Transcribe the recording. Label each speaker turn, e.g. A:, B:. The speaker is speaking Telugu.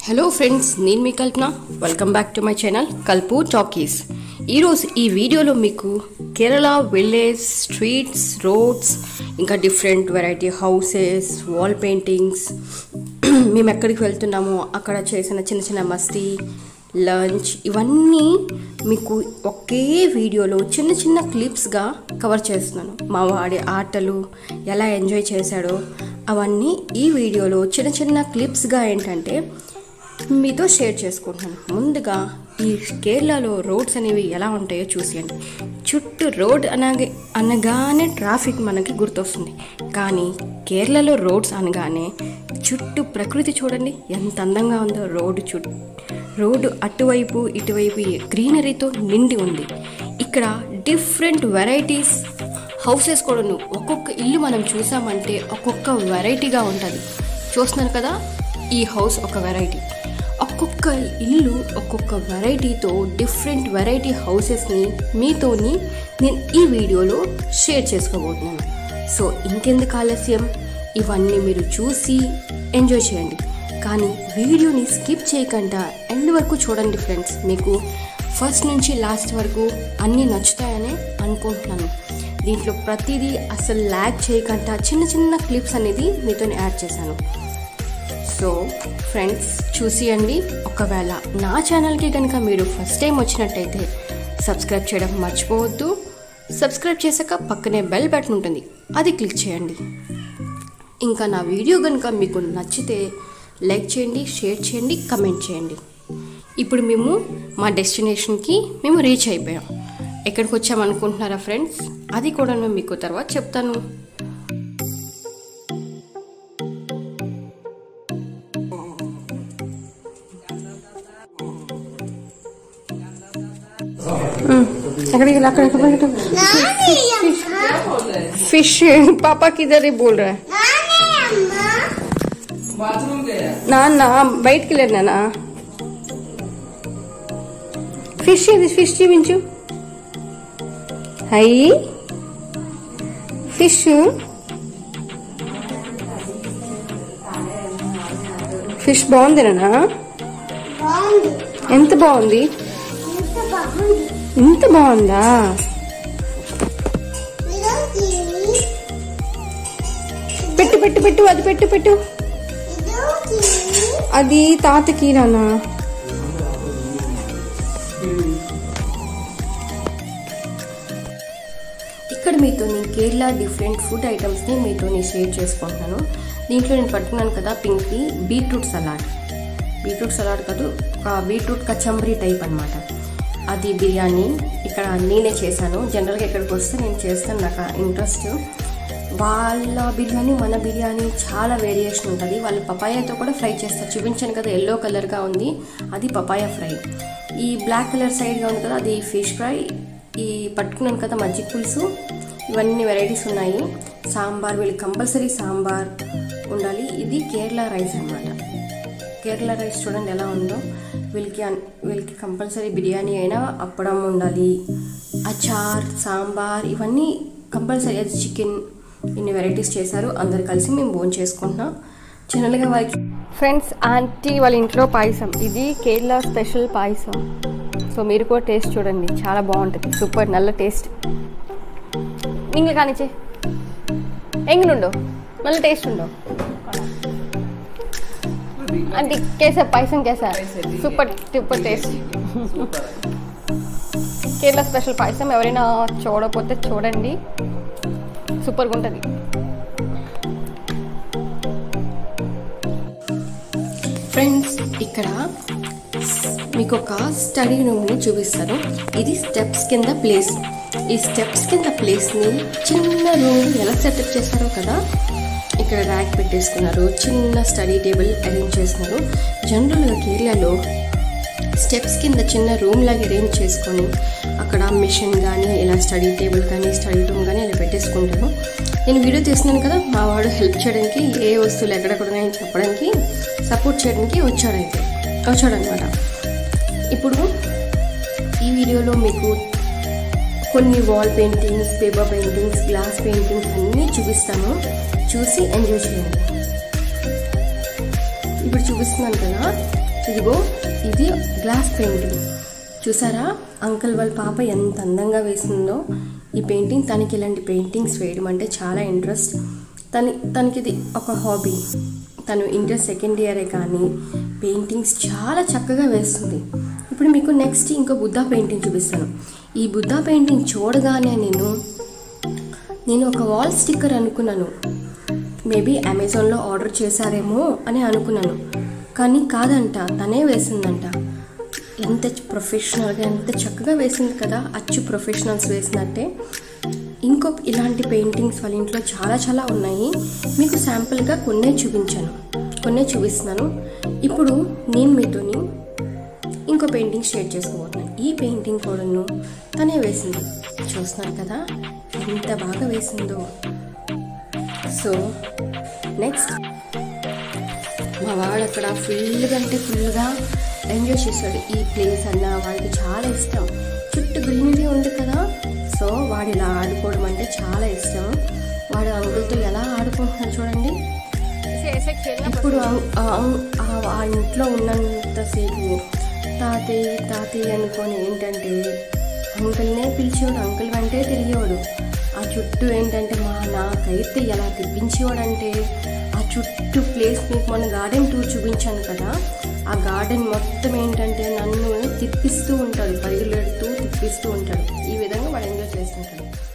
A: హలో ఫ్రెండ్స్ నేను మీ Kalpana welcome back to my channel Kalpu talkies ఈరోజు ఈ వీడియోలో మీకు కేరళ విలేజ్ స్ట్రీట్స్ రోడ్స్ ఇంకా different variety houses wall paintings మేము ఎక్కడికి వెళ్తున్నామో అక్కడ చేసిన చిన్న చిన్న మస్తీ లంచ్ ఇవన్నీ మీకు ఒకే వీడియోలో చిన్న చిన్న క్లిప్స్గా కవర్ చేస్తున్నాను మా వాడి ఆటలు ఎలా ఎంజాయ్ చేశాడో అవన్నీ ఈ వీడియోలో చిన్న చిన్న క్లిప్స్గా ఏంటంటే మీతో షేర్ చేసుకుంటున్నాను ముందుగా ఈ కేరళలో రోడ్స్ అనేవి ఎలా ఉంటాయో చూసేయండి చుట్టూ రోడ్ అనగా అనగానే ట్రాఫిక్ మనకి గుర్తొస్తుంది కానీ కేరళలో రోడ్స్ అనగానే చుట్టూ ప్రకృతి చూడండి ఎంత అందంగా ఉందో రోడ్డు చుట్టూ రోడ్డు అటువైపు ఇటువైపు గ్రీనరీతో నిండి ఉంది ఇక్కడ డిఫరెంట్ వెరైటీస్ హౌసెస్ కూడాను ఒక్కొక్క ఇల్లు మనం చూసామంటే ఒక్కొక్క వెరైటీగా ఉంటుంది చూస్తున్నారు కదా ఈ హౌస్ ఒక వెరైటీ ఒక్కొక్క ఇల్లు ఒక్కొక్క వెరైటీతో డిఫరెంట్ వెరైటీ హౌసెస్ని మీతోని నేను ఈ వీడియోలో షేర్ చేసుకోబోతున్నాను సో ఇంకెందుకు ఆలస్యం ఇవన్నీ మీరు చూసి ఎంజాయ్ చేయండి కానీ వీడియోని స్కిప్ చేయకుండా ఎండ్ వరకు చూడండి ఫ్రెండ్స్ మీకు ఫస్ట్ నుంచి లాస్ట్ వరకు అన్నీ నచ్చుతాయని అనుకుంటున్నాను దీంట్లో ప్రతిదీ అసలు ల్యాగ్ చేయకుండా చిన్న చిన్న క్లిప్స్ అనేది మీతో యాడ్ చేశాను సో ఫ్రెండ్స్ చూసియండి ఒకవేళ నా ఛానల్కి కనుక మీరు ఫస్ట్ టైం వచ్చినట్టయితే సబ్స్క్రైబ్ చేయడం మర్చిపోవద్దు సబ్స్క్రైబ్ చేశాక పక్కనే బెల్ బటన్ ఉంటుంది అది క్లిక్ చేయండి ఇంకా నా వీడియో కనుక మీకు నచ్చితే లైక్ చేయండి షేర్ చేయండి కమెంట్ చేయండి ఇప్పుడు మేము మా డెస్టినేషన్కి మేము రీచ్ అయిపోయాం ఎక్కడికి వచ్చామనుకుంటున్నారా ఫ్రెండ్స్ అది కూడా నేను మీకు తర్వాత చెప్తాను ఎక్కడికి వెళ్ళి అక్కడ ఎక్కడ फिश पापा किधर ही बोल रहा है ना ना బయటికి వెళ్ళారు నాన్న ఫిష్ ఇది ఫిష్ చూపించు హై ఫిష్ ఫిష్ బాగుంది నాన్న ఎంత బాగుంది ఇంత బాగుందా పెట్టు పెట్టు పెట్టు అది పెట్టు పెట్టు అది తాతకి నాన్న ఇక్కడ మీతో నేను కేరళ డిఫరెంట్ ఫుడ్ ఐటమ్స్ని మీతో నేను షేర్ చేసుకుంటున్నాను దీంట్లో నేను పట్టుకున్నాను కదా పింక్ది బీట్రూట్ సలాడ్ బీట్రూట్ సలాడ్ కాదు ఒక బీట్రూట్ కచంబరీ టైప్ అనమాట అది బిర్యానీ ఇక్కడ నేనే చేశాను జనరల్గా ఇక్కడికి వస్తే నేను చేస్తాను నాకు ఇంట్రెస్ట్ వాళ్ళ బిర్యానీ మన బిర్యానీ చాలా వేరియేషన్ ఉంటుంది వాళ్ళు పపాయాతో కూడా ఫ్రై చేస్తారు చూపించాను కదా ఎల్లో కలర్గా ఉంది అది పపాయా ఫ్రై ఈ బ్లాక్ కలర్ సైడ్గా ఉంది కదా అది ఫిష్ ఫ్రై ఈ పట్టుకున్నాను కదా మజ్జిగ పులుసు ఇవన్నీ వెరైటీస్ ఉన్నాయి సాంబార్ వీళ్ళకి కంపల్సరీ సాంబార్ ఉండాలి ఇది కేరళ రైస్ అనమాట కేరళ రైస్ చూడండి ఎలా ఉందో వీళ్ళకి వీళ్ళకి కంపల్సరీ బిర్యానీ అయినా అప్పడం ఉండాలి అచార్ సాంబార్ ఇవన్నీ కంపల్సరీ అది చికెన్ ఇన్ని వెరైటీస్ చేశారు అందరు కలిసి మేము భోజనం చేసుకుంటున్నాం జనరల్గా వారికి ఫ్రెండ్స్ ఆంటీ వాళ్ళ ఇంట్లో పాయసం ఇది కేరళ స్పెషల్ పాయసం సో మీరు కూడా టేస్ట్ చూడండి చాలా బాగుంటుంది సూపర్ నల్ల టేస్ట్ നിങ്ങൾ കാണിച്ചേ എങ്ങനുണ്ടോ നല്ല ടേസ്റ്റ് ഉണ്ടോ అంటే కేసా పాయసం కేసా super super taste Kerala special పాయసం ఎవరైనా చూడకపోతే చూడండి సూపర్గా ఉంటుంది ఫ్రెండ్స్ ఇక్కడ మీకు ఒక స్టడీ రూమ్ని చూపిస్తాను ఇది స్టెప్స్ కింద ప్లేస్ ఈ స్టెప్స్ కింద ప్లేస్ని చిన్న రూమ్ ఎలా సెటప్ చేస్తారో కదా ఇక్కడ ర్యాక్ పెట్టేసుకున్నారు చిన్న స్టడీ టేబుల్ అరేంజ్ చేస్తున్నారు జనరల్గా కేరళలో స్టెప్స్ కింద చిన్న రూమ్ లాగా అరేంజ్ చేసుకొని అక్కడ మిషన్ కానీ ఇలా స్టడీ టేబుల్ కానీ స్టడీ రూమ్ కానీ ఇలా పెట్టేసుకుంటారు నేను వీడియో తీస్తున్నాను కదా మా వాడు హెల్ప్ చేయడానికి ఏ వస్తువులు ఎక్కడెక్కడ ఉన్నాయని చెప్పడానికి సపోర్ట్ చేయడానికి వచ్చాడైతే వచ్చాడనమాట ఇప్పుడు ఈ వీడియోలో మీకు కొన్ని wall paintings paper paintings glass paintings అన్నీ చూపిస్తాను చూసి ఎంజాయ్ చేయండి ఇప్పుడు చూపిస్తున్నాను కదా ఇదిగో ఇది గ్లాస్ పెయింటింగ్ చూసారా అంకుల్ వాళ్ళ పాప ఎంత అందంగా వేసిందో ఈ పెయింటింగ్ తనకి ఇలాంటి పెయింటింగ్స్ వేయడం అంటే చాలా ఇంట్రెస్ట్ తన తనకి ఇది ఒక హాబీ తను ఇంటర్ సెకండ్ ఇయరే కానీ పెయింటింగ్స్ చాలా చక్కగా వేస్తుంది ఇప్పుడు మీకు నెక్స్ట్ ఇంకో బుద్ధా పెయింటింగ్ చూపిస్తాను ఈ బుద్ధా పెయింటింగ్ చూడగానే నేను నేను ఒక వాల్ స్టిక్కర్ అనుకున్నాను మేబీ అమెజాన్లో ఆర్డర్ చేశారేమో అని అనుకున్నాను కానీ కాదంట తనే వేసిందంట ఎంత ప్రొఫెషనల్గా ఎంత చక్కగా వేసింది కదా అచ్చు ప్రొఫెషనల్స్ వేసినట్టే ఇంకో ఇలాంటి పెయింటింగ్స్ వాళ్ళ ఇంట్లో చాలా చాలా ఉన్నాయి మీకు శాంపుల్గా కొన్నే చూపించాను కొన్నే చూపిస్తున్నాను ఇప్పుడు నేను మీతోని ఇంకో పెయింటింగ్ షేర్ చేసుకోబోతున్నాను ఈ పెయింటింగ్ కూడాను తనే వేసింది చూస్తున్నారు కదా ఎంత బాగా వేసిందో సో నెక్స్ట్ మా వాడు అక్కడ ఫుల్గా అంటే ఫుల్గా ఎంజాయ్ చేశాడు ఈ ప్లేస్ అన్న వాడికి చాలా ఇష్టం చుట్టూ గ్రీనరీ ఉంది కదా సో వాడు ఇలా ఆడుకోవడం అంటే చాలా ఇష్టం వాడు అంకుల్తో ఎలా ఆడుకుంటున్నాడు చూడండి ఇప్పుడు ఆ- ఆ- ఆ- ఆ ఇంట్లో ఉన్నంతసేపు తాతయ్య తాతయ్య అనుకొని ఏంటంటే అంకుల్నే పిలిచేవాడు అంకుల్ వెంటే తిరిగేవాడు ఆ చుట్టూ ఏంటంటే మా నాకైతే ఎలా తిప్పించేవాడంటే ఆ చుట్టూ ప్లేస్ మీకు మన గార్డెన్ టూర్ చూపించాను కదా ఆ గార్డెన్ మొత్తం ఏంటంటే నన్ను తిప్పిస్తూ ఉంటాడు పరుగులెడుతూ తిప్పిస్తూ ఉంటాడు ఈ విధంగా వాడు ఎంజాయ్ చేస్తుంటాడు